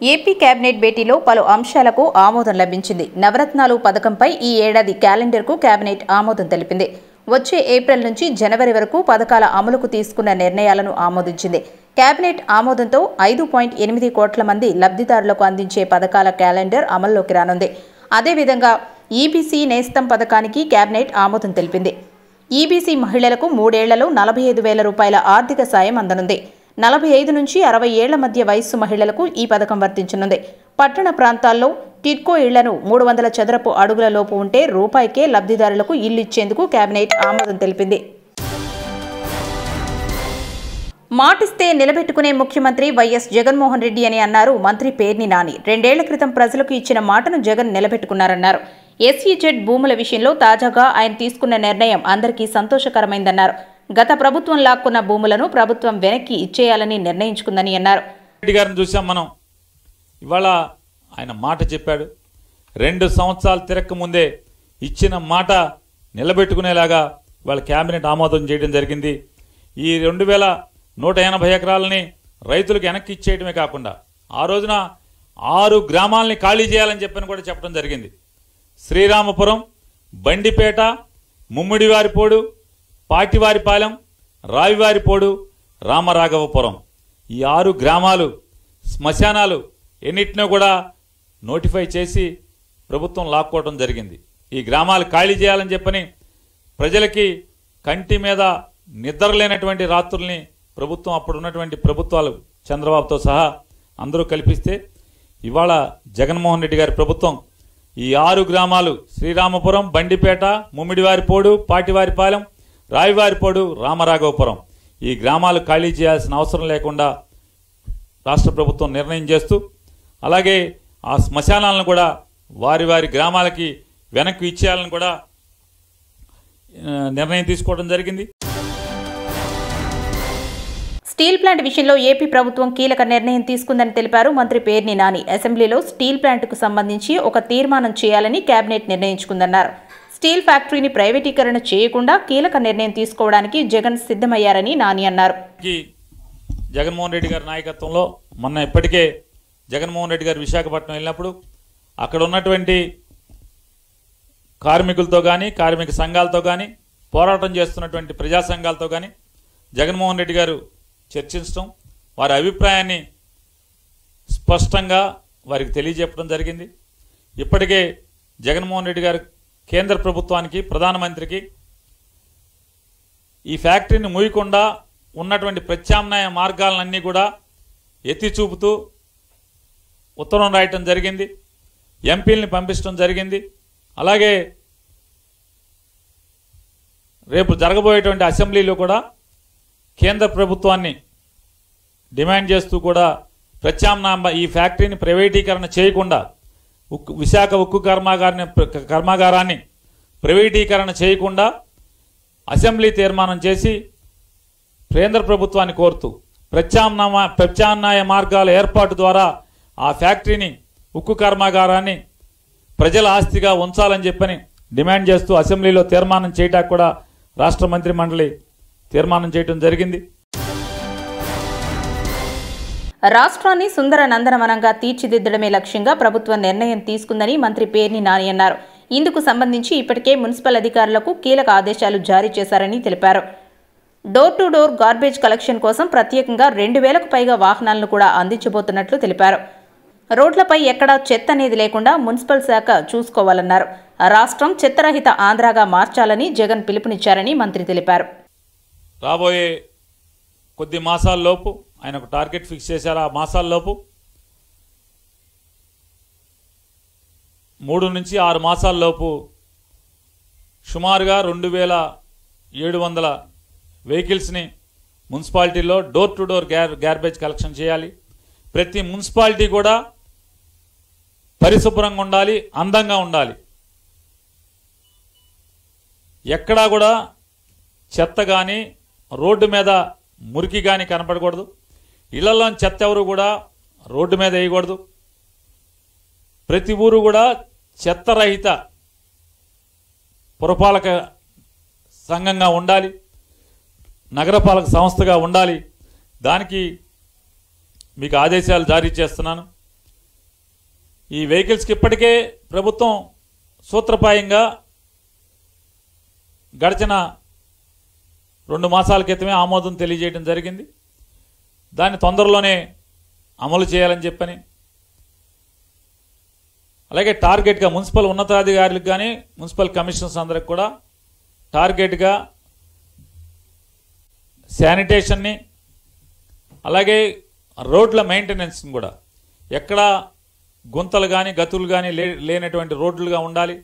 AP cabinet భేటీలో పలు అంశాలకు ఆమోదం లభించింది నవరత్నాలు పథకంపై ఈ ఏడాది క్యాలెండర్కు కేబినెట్ ఆమోదం తెలిపింది వచ్చే ఏప్రిల్ నుంచి జనవరి వరకు పథకాల అమలుకు తీసుకున్న నిర్ణయాలను ఆమోదించింది కేబినెట్ ఆమోదంతో ఐదు పాయింట్ ఎనిమిది కోట్ల మంది లబ్ధిదారులకు అందించే పథకాల క్యాలెండర్ అమల్లోకి రానుంది అదేవిధంగా ఈబీసీ నేస్తం పథకానికి కేబినెట్ ఆమోదం తెలిపింది ఈబీసీ మహిళలకు మూడేళ్లలో నలభై ఐదు వేల రూపాయల ఆర్థిక సాయం అందనుంది నలభై ఐదు నుంచి అరవై ఏళ్ల మధ్య వయస్సు మహిళలకు ఈ పథకం వర్తించనుంది పట్టణ ప్రాంతాల్లో టిడ్కో ఇళ్లను మూడు వందల చదరపు అడుగుల లోపు ఉంటే రూపాయికే లబ్ధిదారులకు ఇల్లు ఇచ్చేందుకు కేబినెట్ ఆమోదం తెలిపింది మాటిస్తే నిలబెట్టుకునే ముఖ్యమంత్రి వైఎస్ జగన్మోహన్ రెడ్డి అని అన్నారు మంత్రి పేర్ని నాని రెండేళ్ల క్రితం ప్రజలకు ఇచ్చిన మాటను జగన్ నిలబెట్టుకున్నారన్నారు ఎస్ఈజెడ్ భూముల విషయంలో తాజాగా ఆయన తీసుకున్న నిర్ణయం అందరికీ సంతోషకరమైందన్నారు గత ప్రభుత్వం లాక్కున్న భూములను ప్రభుత్వం వెనక్కి ఇచ్చేయాలని నిర్ణయించుకుందని అన్నారు రెడ్డి గారిని చూసాం మనం ఇవాళ ఆయన మాట చెప్పాడు రెండు సంవత్సరాలు తిరక్క ముందే ఇచ్చిన మాట నిలబెట్టుకునేలాగా ఇవాళ కేబినెట్ ఆమోదం చేయడం జరిగింది ఈ రెండు వేల నూట ఎనభై ఎకరాలని రైతులకు వెనక్కి ఇచ్చేయడమే కాకుండా ఆ రోజున ఆరు గ్రామాలని ఖాళీ చేయాలని చెప్పని కూడా చెప్పడం జరిగింది శ్రీరామపురం బండిపేట ముమ్మిడివారిపోడు పాటివారిపాలెం రావివారిపోడు రామరాఘవపురం ఈ ఆరు గ్రామాలు శ్మశానాలు ఎన్నిటినో కూడా నోటిఫై చేసి ప్రభుత్వం లాక్కోవడం జరిగింది ఈ గ్రామాలు ఖాళీ చేయాలని చెప్పని ప్రజలకి కంటి మీద నిద్ర లేనటువంటి రాత్రుల్ని ప్రభుత్వం అప్పుడు ఉన్నటువంటి ప్రభుత్వాలు చంద్రబాబుతో సహా అందరూ కల్పిస్తే ఇవాళ జగన్మోహన్ రెడ్డి గారి ప్రభుత్వం ఈ ఆరు గ్రామాలు శ్రీరామపురం బండిపేట ముమ్మిడివారిపోడు పాటివారిపాలెం రావివారిపోడు రామరాఘవపురం ఈ గ్రామాలు ఖాళీ చేయాల్సిన అవసరం లేకుండా రాష్ట్ర ప్రభుత్వం నిర్ణయం చేస్తూ అలాగే ఆ శ్మశానాలను కూడా వారి వారి గ్రామాలకి వెనక్కి ఇచ్చేయాలని కూడా ఆ, నిర్ణయం తీసుకోవడం జరిగింది స్టీల్ ప్లాంట్ విషయంలో ఏపీ ప్రభుత్వం కీలక నిర్ణయం తీసుకుందని తెలిపారు మంత్రి పేర్ని నాని అసెంబ్లీలో స్టీల్ ప్లాంట్కు సంబంధించి ఒక తీర్మానం చేయాలని కేబినెట్ నిర్ణయించుకుందన్నారు స్టీల్ ఫ్యాక్టరీని ప్రైవేటీకరణ చేయకుండా కీలక నిర్ణయం తీసుకోవడానికి జగన్ సిద్ధమయ్యారని నాని అన్నారు కి జగన్మోహన్ రెడ్డి గారి నాయకత్వంలో మొన్న ఇప్పటికే జగన్మోహన్ రెడ్డి గారు విశాఖపట్నం వెళ్ళినప్పుడు అక్కడ ఉన్నటువంటి కార్మికులతో కానీ కార్మిక సంఘాలతో కానీ పోరాటం చేస్తున్నటువంటి ప్రజా సంఘాలతో కానీ జగన్మోహన్ రెడ్డి గారు చర్చించడం వారి అభిప్రాయాన్ని స్పష్టంగా వారికి తెలియజెప్పడం జరిగింది ఇప్పటికే జగన్మోహన్ రెడ్డి గారు కేంద్ర ప్రభుత్వానికి ప్రధానమంత్రికి ఈ ఫ్యాక్టరీని మూయకుండా ఉన్నటువంటి ప్రత్యామ్నాయ మార్గాలన్నీ కూడా ఎత్తి చూపుతూ ఉత్తరం రాయటం జరిగింది ఎంపీల్ని పంపించడం జరిగింది అలాగే రేపు జరగబోయేటువంటి అసెంబ్లీలో కూడా కేంద్ర ప్రభుత్వాన్ని డిమాండ్ చేస్తూ కూడా ప్రత్యామ్నాయ ఈ ఫ్యాక్టరీని ప్రైవేటీకరణ చేయకుండా ఉక్కు విశాఖ ఉక్కు కర్మాగారాన్ని కర్మాగారాన్ని ప్రైవేటీకరణ చేయకుండా అసెంబ్లీ తీర్మానం చేసి కేంద్ర ప్రభుత్వాన్ని కోరుతూ ప్రత్యామ్నాయ ప్రత్యామ్నాయ మార్గాల ఏర్పాటు ద్వారా ఆ ఫ్యాక్టరీని ఉక్కు కర్మాగారాన్ని ప్రజల ఆస్తిగా ఉంచాలని చెప్పని డిమాండ్ చేస్తూ అసెంబ్లీలో తీర్మానం చేయటానికి కూడా రాష్ట్ర మంత్రి మండలి తీర్మానం చేయడం జరిగింది రాష్ట్రాన్ని సుందర నందనవనంగా తీర్చిదిద్దడమే లక్ష్యంగా ప్రభుత్వం నిర్ణయం తీసుకుందని మంత్రి పేర్ని నాని అన్నారు ఇందుకు సంబంధించి ఇప్పటికే మున్సిపల్ అధికారులకు కీలక ఆదేశాలు జారీ చేశారని తెలిపారు door to door garbage collection కోసం ప్రత్యేకంగా రెండు వేలకు పైగా వాహనాలను కూడా అందించబోతున్నట్లు తెలిపారు రోడ్లపై ఎక్కడా చెత్త అనేది లేకుండా మున్సిపల్ శాఖ చూసుకోవాలన్నారు రాష్ట్రం చెత్తరహిత ఆంధ్రాగా మార్చాలని జగన్ పిలుపునిచ్చారని మంత్రి తెలిపారు రాబోయే కొద్ది మాసాల్లోపు ఆయన ఒక టార్గెట్ ఫిక్స్ చేశారు ఆ మాసాల్లోపు మూడు నుంచి ఆరు మాసాల్లోపు సుమారుగా రెండు వేల ఏడు వందల వెహికల్స్ని మున్సిపాలిటీలో door to door gar garbage collection చేయాలి ప్రతి మున్సిపాలిటీ కూడా పరిశుభ్రంగా ఉండాలి అందంగా ఉండాలి ఎక్కడా కూడా చెత్త కానీ రోడ్డు మీద మురికి కానీ కనపడకూడదు ఇళ్లలో చెత్త ఎవరు కూడా రోడ్డు మీద వేయకూడదు ప్రతి ఊరు కూడా చెత్తరహిత పురపాలక సంఘంగా ఉండాలి నగరపాలక సంస్థగా ఉండాలి దానికి మీకు ఆదేశాలు జారీ చేస్తున్నాను ఈ వెహికల్స్కి ఇప్పటికే ప్రభుత్వం సూత్రప్రాయంగా గడిచిన రెండు మాసాల క్రితమే ఆమోదం తెలియజేయడం జరిగింది దాన్ని తొందరలోనే అమలు చేయాలని చెప్పని అలాగే టార్గెట్గా మున్సిపల్ ఉన్నతాధికారులకు కానీ మున్సిపల్ కమిషనర్స్ అందరికి కూడా టార్గెట్గా శానిటేషన్ని అలాగే రోడ్ల మెయింటెనెన్స్ని కూడా ఎక్కడ గుంతలు కానీ గతులు కానీ లే లేనటువంటి రోడ్లుగా ఉండాలి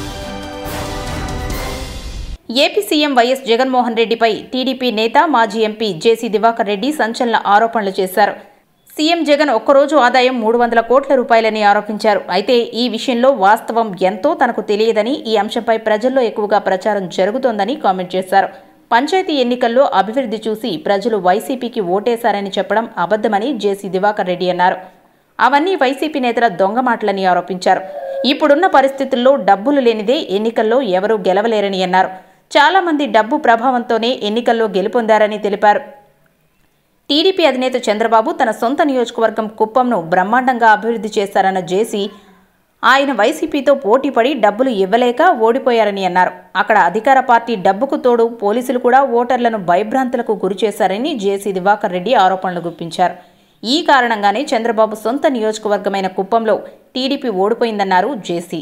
ఏపీ సీఎం వైఎస్ జగన్మోహన్ రెడ్డిపై టీడీపీ నేత మాజీ ఎంపీ జేసీ దివాకర్ రెడ్డి సంచలన ఆరోపణలు చేశారు సీఎం జగన్ ఒక్కరోజు ఆదాయం మూడు వందల కోట్ల రూపాయలని ఆరోపించారు అయితే ఈ విషయంలో వాస్తవం ఎంతో తనకు తెలియదని ఈ అంశంపై ప్రజల్లో ఎక్కువగా ప్రచారం జరుగుతోందని కామెంట్ చేశారు పంచాయతీ ఎన్నికల్లో అభివృద్ధి చూసి ప్రజలు వైసీపీకి ఓటేశారని చెప్పడం అబద్దమని జేసీ దివాకర్ రెడ్డి అన్నారు అవన్నీ వైసీపీ నేతల దొంగ మాటలని ఆరోపించారు ఇప్పుడున్న పరిస్థితుల్లో డబ్బులు లేనిదే ఎన్నికల్లో ఎవరూ గెలవలేరని అన్నారు చాలా మంది డబ్బు ప్రభావంతోనే ఎన్నికల్లో గెలుపొందారని తెలిపారు టీడీపీ అధినేత చంద్రబాబు తన సొంత నియోజకవర్గం కుప్పంను బ్రహ్మాండంగా అభివృద్ధి చేశారన్న జేసీ ఆయన వైసీపీతో పోటీపడి డబ్బులు ఇవ్వలేక ఓడిపోయారని అన్నారు అక్కడ అధికార పార్టీ డబ్బుకు తోడు పోలీసులు కూడా ఓటర్లను భయభ్రాంతులకు గురిచేశారని జేసీ దివాకర్ రెడ్డి ఆరోపణలు గుప్పించారు ఈ కారణంగానే చంద్రబాబు సొంత నియోజకవర్గమైన కుప్పంలో టీడీపీ ఓడిపోయిందన్నారు జేసీ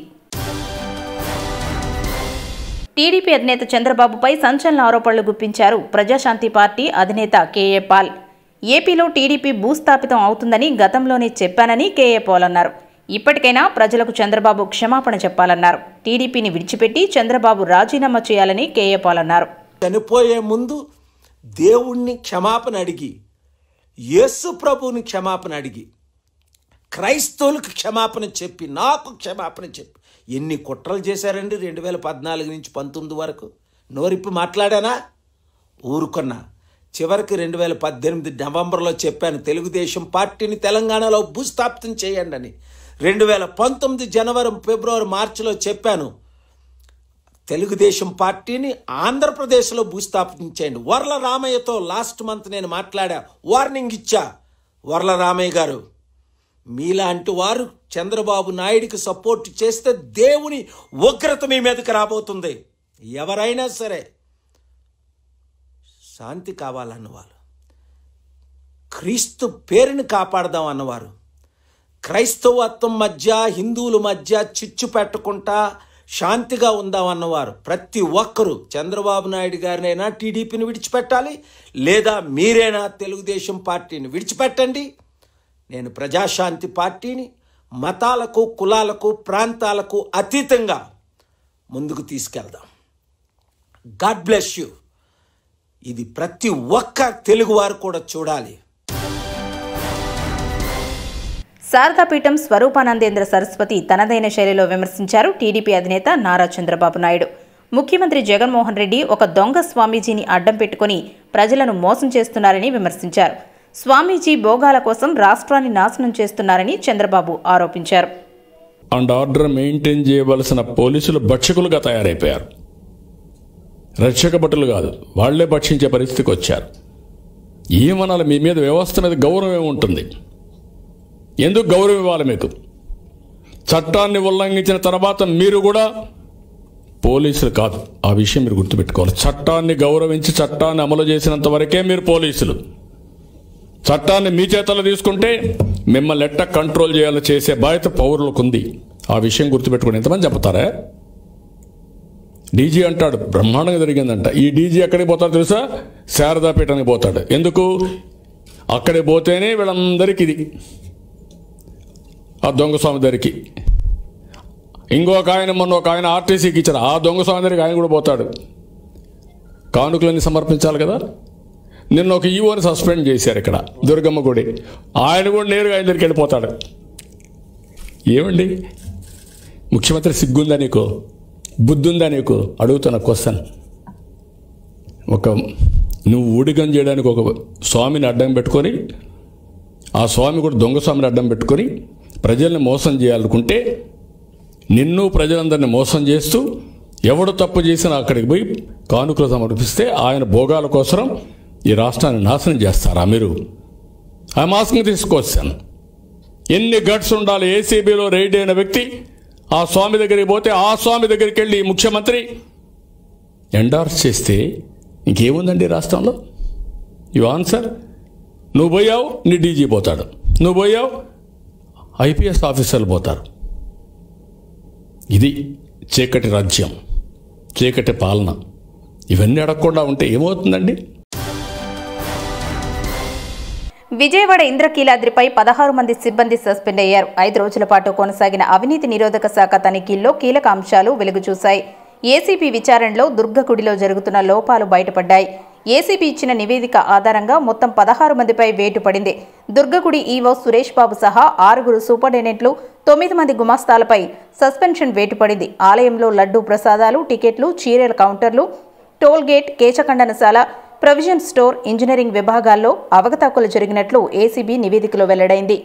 టీడీపీ అధినేత చంద్రబాబుపై సంచలన ఆరోపణలు గుప్పించారు ప్రజాశాంతి పార్టీ అధినేత కేఏ పాల్ ఏపీలో టీడీపీ భూస్థాపితం అవుతుందని గతంలోనే చెప్పానని కేఏ పాల్ అన్నారు ఇప్పటికైనా ప్రజలకు చంద్రబాబు క్షమాపణ చెప్పాలన్నారు టీడీపీని విడిచిపెట్టి చంద్రబాబు రాజీనామా చేయాలని కేఏ పాల్ అన్నారు చనిపోయే ముందు దేవుణ్ణి క్షమాపణ అడిగి యేసు ప్రభువుని క్షమాపణ అడిగి క్రైస్తవులకు క్షమాపణ చెప్పి నాకు క్షమాపణ చెప్పి ఎన్ని కుట్రలు చేశారండి రెండు వేల పద్నాలుగు నుంచి పంతొమ్మిది వరకు నోరిప్పి మాట్లాడానా ఊరుకున్నా చివరికి రెండు వేల పద్దెనిమిది నవంబర్లో చెప్పాను తెలుగుదేశం పార్టీని తెలంగాణలో భూస్థాపితం చేయండి అని రెండు వేల పంతొమ్మిది జనవరి ఫిబ్రవరి మార్చిలో చెప్పాను తెలుగుదేశం పార్టీని ఆంధ్రప్రదేశ్లో భూస్థాపితం చేయండి వర్ల రామయ్యతో లాస్ట్ మంత్ నేను మాట్లాడా వార్నింగ్ ఇచ్చా వర్ల రామయ్య గారు మీలాంటి వారు చంద్రబాబు నాయుడికి సపోర్ట్ చేస్తే దేవుని ఉగ్రత మీ మీదకి రాబోతుంది ఎవరైనా సరే శాంతి కావాలన్నవారు క్రీస్తు పేరుని కాపాడదాం అన్నవారు క్రైస్తవత్వం మధ్య హిందువుల మధ్య చిచ్చు పెట్టకుండా శాంతిగా ఉందాం అన్నవారు ప్రతి ఒక్కరూ చంద్రబాబు నాయుడు గారినైనా టీడీపీని విడిచిపెట్టాలి లేదా మీరైనా తెలుగుదేశం పార్టీని విడిచిపెట్టండి నేను ప్రజాశాంతి పార్టీని మతాలకు కులాలకు ప్రాంతాలకు అతీతంగా ముందుకు తీసుకెళ్దాం గాడ్ బ్లెస్ యూ ఇది ప్రతి ఒక్క తెలుగువారు కూడా చూడాలి శారదాపీఠం స్వరూపానందేంద్ర సరస్వతి తనదైన శైలిలో విమర్శించారు టీడీపీ అధినేత నారా చంద్రబాబు నాయుడు ముఖ్యమంత్రి జగన్మోహన్ రెడ్డి ఒక దొంగ స్వామీజీని అడ్డం పెట్టుకుని ప్రజలను మోసం చేస్తున్నారని విమర్శించారు స్వామీజీ భోగాల కోసం రాష్ట్రాన్ని నాశనం చేస్తున్నారని చంద్రబాబు ఆరోపించారు అండ్ ఆర్డర్ మెయింటైన్ చేయవలసిన పోలీసులు భక్షకులుగా తయారైపోయారు రక్షక భటులు కాదు వాళ్లే భక్షించే పరిస్థితికి వచ్చారు ఏమనాలి మీ మీద వ్యవస్థ మీద గౌరవం ఏముంటుంది ఎందుకు గౌరవం ఇవ్వాలి మీకు చట్టాన్ని ఉల్లంఘించిన తర్వాత మీరు కూడా పోలీసులు కాదు ఆ విషయం మీరు గుర్తుపెట్టుకోవాలి చట్టాన్ని గౌరవించి చట్టాన్ని అమలు చేసినంత వరకే మీరు పోలీసులు చట్టాన్ని మీ చేతల్లో తీసుకుంటే మిమ్మల్ని ఎట్ట కంట్రోల్ చేయాలో చేసే బాధ్యత పౌరులకు ఉంది ఆ విషయం గుర్తుపెట్టుకుని ఎంతమంది చెప్తారా డీజీ అంటాడు బ్రహ్మాండంగా జరిగిందంట ఈ డీజీ ఎక్కడికి పోతాడు తెలుసా శారదాపీఠానికి పోతాడు ఎందుకు అక్కడికి పోతేనే వీళ్ళందరికీ ఇది ఆ దొంగ స్వామి దగ్గరికి ఇంకొక ఆయన మొన్న ఒక ఆయన ఆర్టీసీకి ఇచ్చారు ఆ దొంగ స్వామి దగ్గరికి ఆయన కూడా పోతాడు కానుకలన్నీ సమర్పించాలి కదా నిన్న ఒక ఈవోని సస్పెండ్ చేశారు ఇక్కడ దుర్గమ్మ గుడి ఆయన కూడా నేరుగా ఆయన దగ్గరికి వెళ్ళిపోతాడు ఏమండి ముఖ్యమంత్రి సిగ్గుందా నీకు బుద్ధుందా నీకు అడుగుతున్న క్వశ్చన్ ఒక నువ్వు ఊడిగం చేయడానికి ఒక స్వామిని అడ్డం పెట్టుకొని ఆ స్వామి కూడా దొంగ స్వామిని అడ్డం పెట్టుకొని ప్రజల్ని మోసం చేయాలనుకుంటే నిన్ను ప్రజలందరినీ మోసం చేస్తూ ఎవడు తప్పు చేసినా అక్కడికి పోయి కానుకలు సమర్పిస్తే ఆయన భోగాల కోసం ఈ రాష్ట్రాన్ని నాశనం చేస్తారా మీరు ఆ మాస్క్ని తీసుకొచ్చాను ఎన్ని గట్స్ ఉండాలి ఏసీబీలో రైడ్ అయిన వ్యక్తి ఆ స్వామి దగ్గరికి పోతే ఆ స్వామి దగ్గరికి వెళ్ళి ఈ ముఖ్యమంత్రి ఎండార్స్ చేస్తే ఇంకేముందండి ఈ రాష్ట్రంలో యు ఆన్సర్ నువ్వు పోయావు నీ డీజీ పోతాడు నువ్వు పోయావు ఐపీఎస్ ఆఫీసర్లు పోతారు ఇది చీకటి రాజ్యం చీకటి పాలన ఇవన్నీ అడగకుండా ఉంటే ఏమవుతుందండి విజయవాడ ఇంద్రకీలాద్రిపై పదహారు మంది సిబ్బంది సస్పెండ్ అయ్యారు ఐదు రోజుల పాటు కొనసాగిన అవినీతి నిరోధక శాఖ తనిఖీల్లో కీలక అంశాలు వెలుగు చూశాయి ఏసీపీ విచారణలో దుర్గగుడిలో జరుగుతున్న లోపాలు బయటపడ్డాయి ఏసీపీ ఇచ్చిన నివేదిక ఆధారంగా మొత్తం పదహారు మందిపై వేటు పడింది దుర్గగుడి ఈవో సురేష్ బాబు సహా ఆరుగురు సూపరింటెండెంట్లు తొమ్మిది మంది గుమాస్తాలపై సస్పెన్షన్ వేటు పడింది ఆలయంలో లడ్డూ ప్రసాదాలు టికెట్లు చీరల కౌంటర్లు టోల్ గేట్ కేచఖండనశాల ప్రొవిజన్ స్టోర్ ఇంజనీరింగ్ విభాగాల్లో అవకతవకలు జరిగినట్లు ఏసీబీ నివేదికలో వెల్లడైంది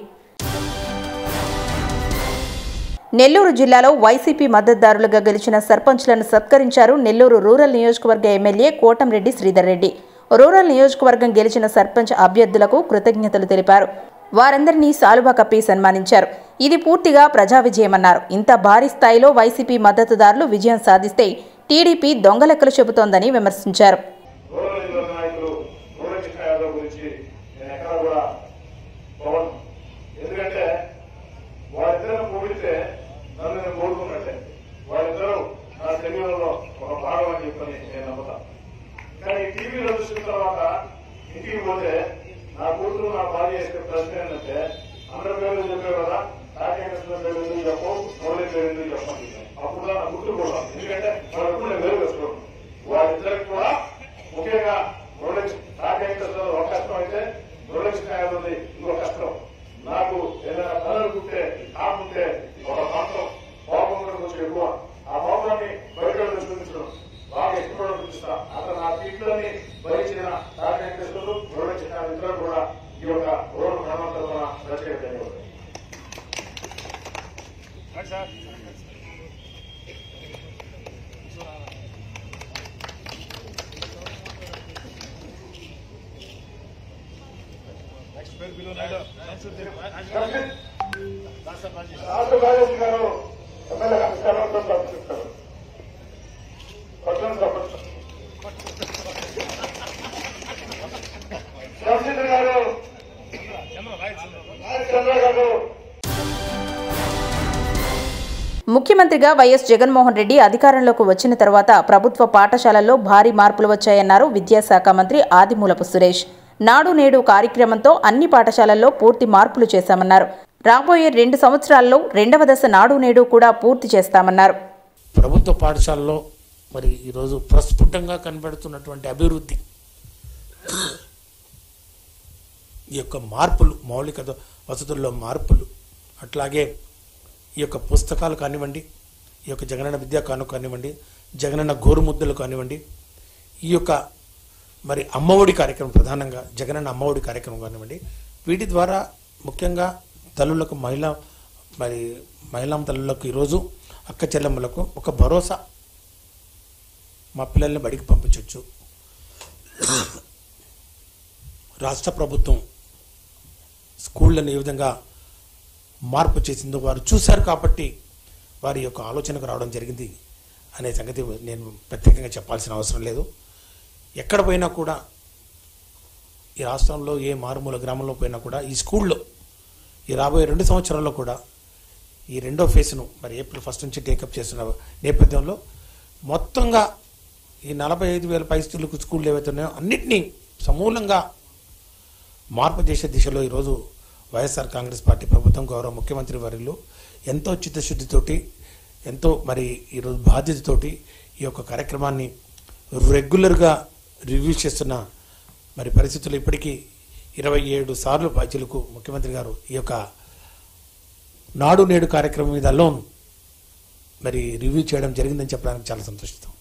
నెల్లూరు జిల్లాలో వైసీపీ మద్దతుదారులుగా గెలిచిన సర్పంచ్లను సత్కరించారు నెల్లూరు రూరల్ నియోజకవర్గ ఎమ్మెల్యే కోటంరెడ్డి శ్రీధర్ రెడ్డి రూరల్ నియోజకవర్గం గెలిచిన సర్పంచ్ అభ్యర్థులకు కృతజ్ఞతలు తెలిపారు వారందరినీ సాలువా కప్పి సన్మానించారు ఇది పూర్తిగా ప్రజా విజయమన్నారు ఇంత భారీ స్థాయిలో వైసీపీ మద్దతుదారులు విజయం సాధిస్తే టీడీపీ దొంగలెక్కలు చెబుతోందని విమర్శించారు రూరల్ నియోజక నాయకులు రూరల్ కృష్ణ యాదవ్ గురించి నేను ఎక్కడ కూడా పొగను ఎందుకంటే వాళ్ళిద్దరిని పొగిడితే నన్ను నేను కోరుకున్నట్టే వాళ్ళిద్దరూ నా శరీరంలో ఒక భాగం అని చెప్పని నేను నమ్ముతాను కానీ టీవీలో చూసిన తర్వాత ఇంటికి పోతే నా కూతురు నా భార్య చేసే ప్రశ్న ఏంటంటే అందరి పేర్లు చెప్పే కదా రాకేకృష్ణ పేరు ఎందుకు చెప్పు మురళి పేరు ఎందుకు చెప్పండి అప్పుడు నా గుర్తు కూడా ఎందుకంటే వాళ్ళకు నేను వేరు వేసుకోను వాళ్ళిద్దరికి కూడా ముఖ్యంగా మురళి రాకేకృష్ణ ఒక కష్టం అయితే మురళకృష్ణ యాదవ్ది ఇంకో కష్టం నాకు ఏదైనా పనులు కుట్టే కాకుంటే ఒక ప్రాంతం కోపం కూడా కొంచెం ఎక్కువ ఆ కోపాన్ని బయట చూపించడం బాగా ఇష్టపడడం చూపిస్తా అతను ఆ సీట్లని భరించిన రాజకృష్ణులు మురళకృష్ణ ఇద్దరు కూడా ఈ యొక్క రోడ్డు క్రమం తరఫున ప్రత్యేక ధన్యవాదాలు రాష్ట్ర కార్యదర్శి గారు ఎమ్మెల్యే నమస్కారం ప్రార్థిస్తారు పట్టణ సభ్యులు చంద్రశేఖర్ గారు చంద్ర గారు ముఖ్యమంత్రిగా వైఎస్ జగన్మోహన్ రెడ్డి అధికారంలోకి వచ్చిన తర్వాత ప్రభుత్వ పాఠశాలల్లో భారీ మార్పులు వచ్చాయన్నారు విద్యాశాఖ మంత్రి ఆదిమూలపు సురేష్ నాడు నేడు కార్యక్రమంతో అన్ని పాఠశాలల్లో పూర్తి మార్పులు చేశామన్నారు రాబోయే రెండు సంవత్సరాల్లో రెండవ దశ నాడు నేడు కూడా పూర్తి చేస్తామన్నారు ప్రభుత్వ పాఠశాలలో మరి ఈరోజు ప్రస్ఫుటంగా కనబడుతున్నటువంటి అభివృద్ధి ఈ యొక్క మార్పులు మౌలిక ద- వసతుల్లో మార్పులు అట్లాగే ఈ యొక్క పుస్తకాలు కానివ్వండి ఈ యొక్క జగనన్న విద్యా కాను కానివ్వండి జగనన్న గోరుముద్దలు కానివ్వండి ఈ యొక్క మరి అమ్మఒడి కార్యక్రమం ప్రధానంగా జగనన్న అమ్మఒడి కార్యక్రమం కానివ్వండి వీటి ద్వారా ముఖ్యంగా తల్లులకు మహిళా మరి మహిళా తల్లులకు ఈరోజు అక్క చెల్లెమ్మలకు ఒక భరోసా మా పిల్లల్ని బడికి పంపించవచ్చు రాష్ట్ర ప్రభుత్వం స్కూళ్ళని ఏ విధంగా మార్పు చేసిందో వారు చూశారు కాబట్టి వారి యొక్క ఆలోచనకు రావడం జరిగింది అనే సంగతి నేను ప్రత్యేకంగా చెప్పాల్సిన అవసరం లేదు ఎక్కడ పోయినా కూడా ఈ రాష్ట్రంలో ఏ మారుమూల గ్రామంలో పోయినా కూడా ఈ స్కూల్లో ఈ రాబోయే రెండు సంవత్సరాల్లో కూడా ఈ రెండో ఫేజ్ను మరి ఏప్రిల్ ఫస్ట్ నుంచి టేకప్ చేస్తున్న నేపథ్యంలో మొత్తంగా ఈ నలభై ఐదు వేల పరిస్థితులకు స్కూళ్ళు ఏవైతే ఉన్నాయో అన్నిటినీ సమూలంగా మార్పు చేసే దిశలో ఈరోజు వైఎస్ఆర్ కాంగ్రెస్ పార్టీ ప్రభుత్వం గౌరవ ముఖ్యమంత్రి వర్యులు ఎంతో చిత్తశుద్ధితోటి ఎంతో మరి ఈరోజు బాధ్యతతోటి ఈ యొక్క కార్యక్రమాన్ని రెగ్యులర్గా రివ్యూ చేస్తున్న మరి పరిస్థితులు ఇప్పటికీ ఇరవై ఏడు సార్లు బాధ్యులకు ముఖ్యమంత్రి గారు ఈ యొక్క నాడు నేడు కార్యక్రమం మీద లోన్ మరి రివ్యూ చేయడం జరిగిందని చెప్పడానికి చాలా సంతోషిస్తాం